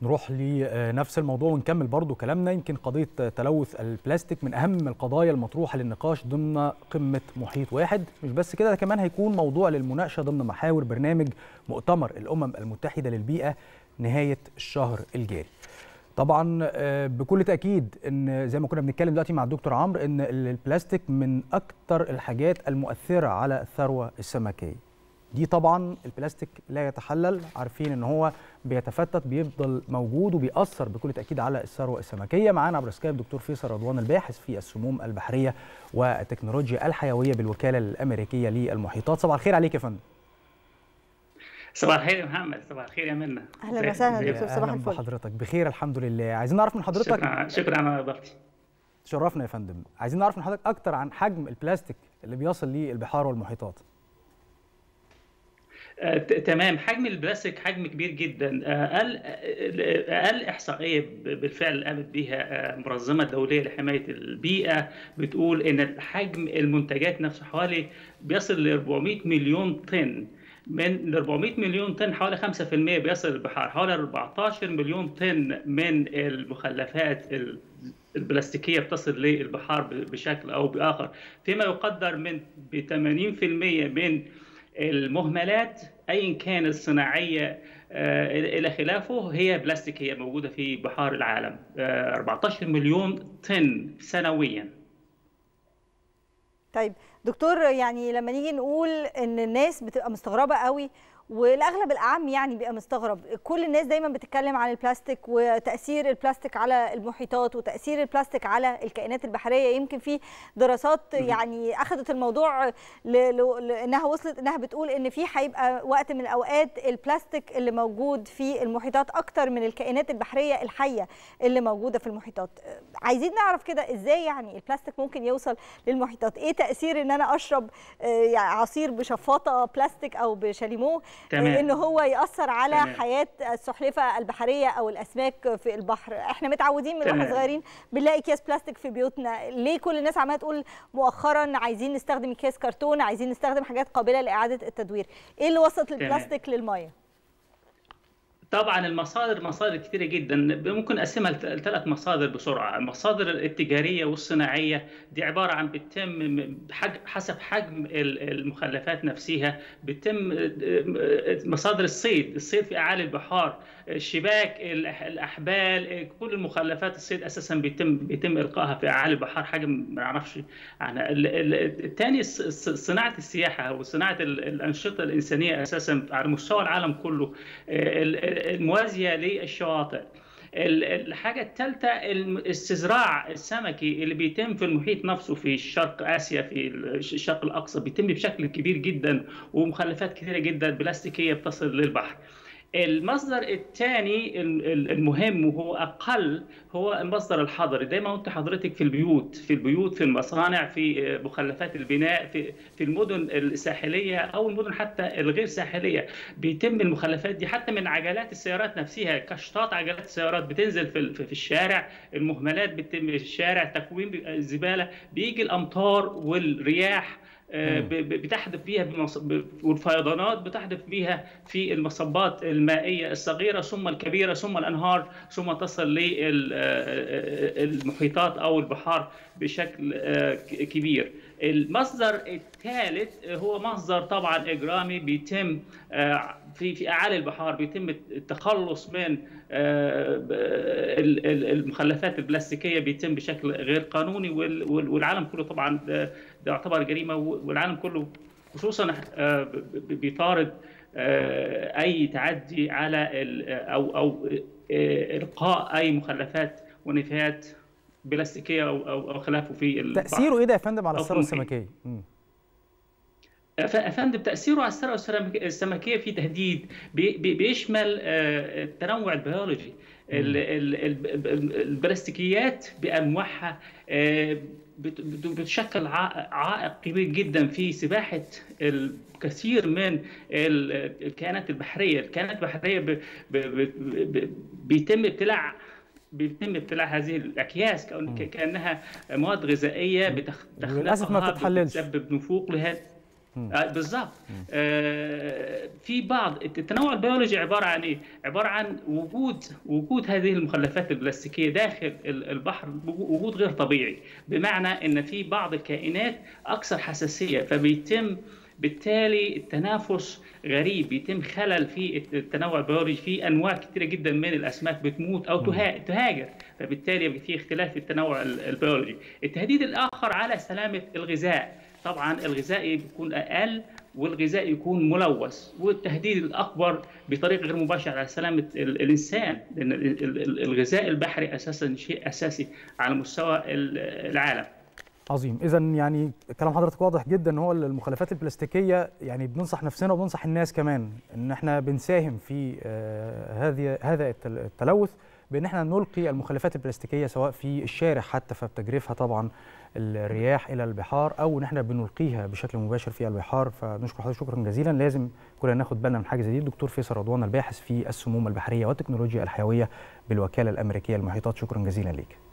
نروح لنفس الموضوع ونكمل برضو كلامنا يمكن قضية تلوث البلاستيك من أهم القضايا المطروحة للنقاش ضمن قمة محيط واحد مش بس كده ده كمان هيكون موضوع للمناقشة ضمن محاور برنامج مؤتمر الأمم المتحدة للبيئة نهاية الشهر الجاري طبعا بكل تاكيد ان زي ما كنا بنتكلم دلوقتي مع الدكتور عمرو ان البلاستيك من اكثر الحاجات المؤثره على الثروه السمكيه دي طبعا البلاستيك لا يتحلل عارفين ان هو بيتفتت بيفضل موجود وبيأثر بكل تأكيد على الثروة السمكية معانا عبر سكايب دكتور فيصل رضوان الباحث في السموم البحرية والتكنولوجيا الحيوية بالوكالة الأمريكية للمحيطات صباح الخير عليك يا فندم صباح الخير يا محمد صباح الخير يا منى اهلا وسهلا دكتور صباح الفل بحضرتك بخير الحمد لله عايزين نعرف من حضرتك شكرا شكرا على اضافتي شرفنا يا فندم عايزين نعرف من حضرتك اكتر عن حجم البلاستيك اللي بيصل للبحار والمحيطات آه، تمام حجم البلاستيك حجم كبير جدا اقل اقل احصائيه بالفعل قامت بها المنظمه الدوليه لحمايه البيئه بتقول ان حجم المنتجات نفسه حوالي بيصل ل 400 مليون طن من 400 مليون طن حوالي 5% بيصل البحار حوالي 14 مليون طن من المخلفات البلاستيكيه بتصل للبحار بشكل او باخر فيما يقدر من ب 80% من المهملات ايا كان الصناعيه الى خلافه هي بلاستيكيه موجوده في بحار العالم 14 مليون طن سنويا طيب دكتور يعني لما نيجي نقول ان الناس بتبقى مستغربه قوي والاغلب الاعم يعني بيبقى مستغرب كل الناس دايما بتتكلم عن البلاستيك وتاثير البلاستيك على المحيطات وتاثير البلاستيك على الكائنات البحريه يمكن في دراسات يعني اخذت الموضوع لانها وصلت انها بتقول ان في هيبقى وقت من الاوقات البلاستيك اللي موجود في المحيطات اكتر من الكائنات البحريه الحيه اللي موجوده في المحيطات عايزين نعرف كده ازاي يعني البلاستيك ممكن يوصل للمحيطات ايه تاثير ان انا اشرب يعني عصير بشفاطه بلاستيك او بشاليمو تمام. ان هو ياثر على تمام. حياه السلحفاه البحريه او الاسماك في البحر احنا متعودين من واحنا صغيرين بنلاقي اكياس بلاستيك في بيوتنا ليه كل الناس عماله تقول مؤخرا عايزين نستخدم اكياس كرتون عايزين نستخدم حاجات قابله لاعاده التدوير ايه اللي وصلت البلاستيك للميه طبعا المصادر مصادر كثيره جدا ممكن اقسمها لثلاث مصادر بسرعه المصادر التجاريه والصناعيه دي عباره عن بتتم حسب حجم المخلفات نفسها بتتم مصادر الصيد الصيد في اعالي البحار الشباك الاحبال كل المخلفات الصيد اساسا بيتم بيتم القائها في اعالي البحار حاجه ما نعرفش عنها الثاني صناعه السياحه وصناعه الانشطه الانسانيه اساسا على مستوى العالم كله الموازيه للشواطئ الحاجة الثالثة الاستزراع السمكي اللي بيتم في المحيط نفسه في شرق آسيا في الشرق الأقصى بيتم بشكل كبير جدا ومخلفات كثيرة جدا بلاستيكية بتصل للبحر المصدر الثاني المهم وهو اقل هو المصدر الحضري دايما انت حضرتك في البيوت في البيوت في المصانع في مخلفات البناء في في المدن الساحليه او المدن حتى الغير ساحليه بيتم المخلفات دي حتى من عجلات السيارات نفسها كشطات عجلات السيارات بتنزل في في الشارع المهملات بتتم في الشارع تكوين الزباله بيجي الامطار والرياح بتحدث فيها والفيضانات بتحدث فيها في المصبات المائيه الصغيره ثم الكبيره ثم الانهار ثم تصل للمحيطات او البحار بشكل كبير. المصدر الثالث هو مصدر طبعا اجرامي بيتم في في اعالي البحار بيتم التخلص من المخلفات البلاستيكيه بيتم بشكل غير قانوني والعالم كله طبعا ده يعتبر جريمه والعالم كله خصوصا بيطارد اي تعدي على او او القاء اي مخلفات ونفايات بلاستيكيه او او خلافه في البحر تاثيره ايه ده يا فندم على الثروه السمكيه؟ افندم تاثيره على الثروه السمكيه في تهديد بيشمل التنوع البيولوجي البلاستيكيات بانواعها بتشكل عائق كبير جدا في سباحه الكثير من الكائنات البحريه، الكائنات البحريه بيتم ابتلاع بيتم ابتلاع هذه الاكياس كانها مواد غذائيه للاسف ما بتتحللش بتسبب نفوق لهذا آه بالظبط آه في بعض التنوع البيولوجي عباره عن ايه؟ عباره عن وجود وجود هذه المخلفات البلاستيكيه داخل البحر وجود غير طبيعي بمعنى ان في بعض الكائنات اكثر حساسيه فبيتم بالتالي التنافس غريب بيتم خلل في التنوع البيولوجي في انواع كثيره جدا من الاسماك بتموت او تهاجر فبالتالي في اختلاف في التنوع البيولوجي التهديد الاخر على سلامه الغذاء طبعا الغذائي بيكون اقل والغذاء يكون ملوث والتهديد الاكبر بطريقه غير مباشره على سلامه الانسان لان الغذاء البحري اساسا شيء اساسي على مستوى العالم عظيم اذا يعني كلام حضرتك واضح جدا ان هو المخلفات البلاستيكيه يعني بننصح نفسنا وبننصح الناس كمان ان احنا بنساهم في هذه هذا التلوث بان احنا نلقي المخلفات البلاستيكيه سواء في الشارع حتى فبتجريفها طبعا الرياح الى البحار او ان احنا بنلقيها بشكل مباشر في البحار فنشكر حضرتك شكرا جزيلا لازم كلنا ناخد بالنا من حاجه زي دي الدكتور فيصل رضوان الباحث في السموم البحريه والتكنولوجيا الحيويه بالوكاله الامريكيه للمحيطات شكرا جزيلا ليك